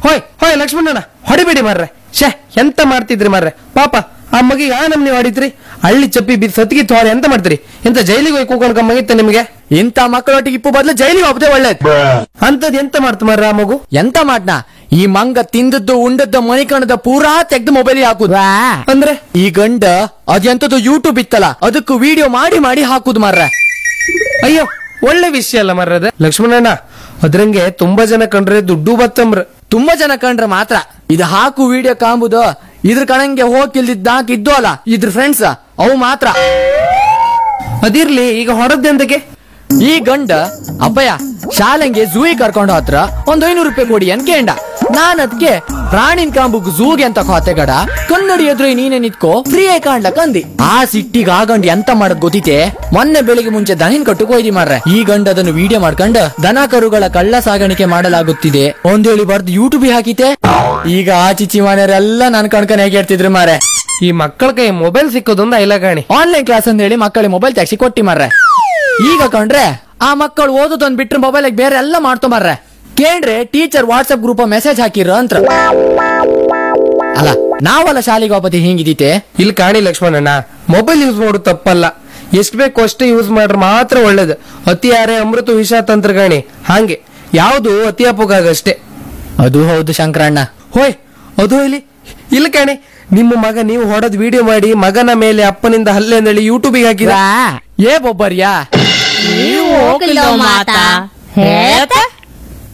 ಹೋಯ್ ಹೋಯ್ ಲಕ್ಷ್ಮಣಣ್ಣ ಹೊಡಿಬೇಡಿ ಮಾರ್ರೆ ಶೇ ಎಂತ ಮಾಡ್ತಿದ್ರಿ ಮಾರ್ರೆ ಪಾಪ ಆ ಮಗಿಗೆ ಆ ನಮ್ನಿ ಹೊಡಿತ್ರಿ ಹಳ್ಳಿ ಚಪ್ಪಿ ಬಿದ್ದು ಸತ್ತಿಗೆ ತೋರಿ ಎಂತ ಮಾಡ್ತೀರಿ ಎಂತ ಜೈಲಿಗೆ ಹೋಗಿ ಕೂಕೊಂಡು ಮಗಿತ್ತ ನಿಮಗೆ ಇಂಥ ಮಕ್ಕಳೊಟ್ಟಿಗೆ ಇಪ್ಪು ಬದಲು ಜೈಲಿಗೆ ಹೋಗ್ತೇ ಒಳ್ಳೇದು ಅಂತದ್ ಎಂತ ಮಾಡ್ತು ಮಾರ್ರೆ ಆ ಮಗು ಎಂತ ಮಾಡ್ನ ಈ ಮಂಗ ತಿಂದದ್ದು ಉಂಡದ್ದು ಮಣಿಕಣದ ಪೂರಾ ತೆಗ್ದು ಮೊಬೈಲ್ ಹಾಕುದು ಅಂದ್ರೆ ಈ ಗಂಡ ಅದೆಂತದ್ದು ಯೂಟ್ಯೂಬ್ ಇತ್ತಲ್ಲ ಅದಕ್ಕೂ ವಿಡಿಯೋ ಮಾಡಿ ಮಾಡಿ ಹಾಕುದು ಮಾರ್ರೆ ಅಯ್ಯೋ ಒಳ್ಳೆ ವಿಷಯ ಅಲ್ಲ ಮಾರ್ರದ ಲಕ್ಷ್ಮಣಣ್ಣ ಅದ್ರಂಗೆ ತುಂಬಾ ಜನ ಕಂಡ್ರೆ ದುಡ್ಡು ಬತ್ತಂಬ್ರ ತುಂಬಾ ಜನ ಕಂಡ್ರೆ ಮಾತ್ರ ಇದು ಹಾಕು ವಿಡಿಯೋ ಕಾಂಬುದು ಇದ್ರ ಕಣಂಗೆ ಹೋಗಿಲ್ದಿದ್ದ ಇದ್ದು ಅಲ್ಲ ಇದ್ರ ಫ್ರೆಂಡ್ಸ್ ಅವು ಮಾತ್ರ ಅದಿರ್ಲಿ ಈಗ ಹೊರದ್ದೆಂದಕ್ಕೆ ಈ ಗಂಡ ಅಪ್ಪಯ್ಯ ಶಾಲೆಂಗೆ ಝೂಗೆ ಕರ್ಕೊಂಡು ಹತ್ರ ಒಂದ್ ಐನೂರು ರೂಪಾಯಿ ಕೊಡಿ ಅಂತ ಕೇಂಡ ನಾನ್ ಅದ್ಕೆ ಪ್ರಾಣಿನ್ ಕಾಂಬುಗ್ ಝೂಗೆ ಅಂತ ಕೋತೆಗಡ ಕನ್ನಡಿ ಎದುರು ನೀನೆ ನಿತ್ಕೋ ಫ್ರೀ ಆಗಿ ಕಾಣ್ಲಕ್ ಅಂದಿ ಆ ಸಿಟ್ಟಿಗೆ ಆ ಗಂಡ ಎಂತ ಮಾಡದ್ ಗೊತ್ತಿತೆ ಮೊನ್ನೆ ಬೆಳಿಗ್ಗೆ ಮುಂಚೆ ದನಿನ್ ಕಟ್ಟುಕ್ ಹೋಯ್ದಿ ಮಾರ್ರೆ ಈ ಗಂಡ ಅದನ್ನು ವಿಡಿಯೋ ಮಾಡ್ಕೊಂಡು ದನ ಕರುಗಳ ಕಳ್ಳ ಸಾಗಾಣಿಕೆ ಮಾಡಲಾಗುತ್ತಿದೆ ಒಂದೇಳಿ ಬರ್ದು ಯೂಟ್ಯೂಬ್ ಹಾಕಿತೆ ಈಗ ಆ ಚಿಚ್ಚಿ ಮನೆಯವರೆಲ್ಲ ನನ್ ಕಣ್ಕನ್ ಹೇಗೆ ಹೇಳ್ತಿದ್ರು ಮಾರೆ ಈ ಮಕ್ಕಳ ಕೈ ಮೊಬೈಲ್ ಸಿಕ್ಕೋದೊಂದು ಐಲಗಾಣಿ ಆನ್ಲೈನ್ ಕ್ಲಾಸ್ ಅಂತ ಹೇಳಿ ಮಕ್ಕಳಿಗೆ ಮೊಬೈಲ್ ತೆಗ್ಸಿ ಕೊಟ್ಟಿ ಮಾರ್ರೆ ಈಗ ಕಂಡ್ರೆ ಆ ಮಕ್ಕಳು ಓದೋದೊಂದ್ ಬಿಟ್ರೆ ಮೊಬೈಲ್ ಬೇರೆ ಎಲ್ಲ ಮಾಡ್ಕೊಂಬರ್ರೆ ಕೇಳ್ರೆ ಟೀಚರ್ ವಾಟ್ಸ್ಆಪ್ ಗ್ರೂಪ್ ಮೆಸೇಜ್ ಹಾಕಿರ ಅಂತ ಅಲ್ಲ ನಾವಲ್ಲ ಶಾಲೆಗೆ ಹೋಗತಿ ಹಿಂಗಿದೀತೆ ಇಲ್ಲಿ ಕಾಣಿ ಲಕ್ಷ್ಮಣಣ್ಣ ಮೊಬೈಲ್ ಯೂಸ್ ಮಾಡೋದು ತಪ್ಪಲ್ಲ ಎಷ್ಟ್ ಬೇಕು ಅಷ್ಟೇ ಯೂಸ್ ಮಾಡ್ರೆ ಮಾತ್ರ ಒಳ್ಳೇದು ಅತಿ ಯಾರೇ ಅಮೃತ ವಿಷ ತಂತ್ರಗಾಣಿ ಹಾಗೆ ಯಾವುದು ಅತಿ ಅಪೋಗಾಗಷ್ಟೇ ಅದು ಹೌದು ಶಂಕರಣ್ಣ ಹೋಯ್ ಅದು ಇಲ್ಲಿ ಇಲ್ಲ ಕಾಣಿ ನಿಮ್ಮ ಮಗ ನೀವು ಹೊಡೆದ್ ವಿಡಿಯೋ ಮಾಡಿ ಮಗನ ಮೇಲೆ ಅಪ್ಪನಿಂದ ಹಲ್ಲೆ ಅಂದೇಳಿ ಯೂಟ್ಯೂಬಿಗೆ ಹಾಕಿದ ಏ ಬೊಬ್ಬರ್ಯಾ ನೀವು ಹೋಗಿಲ್ಲ ಮಾತಾ ಹೇಳ್ತಾ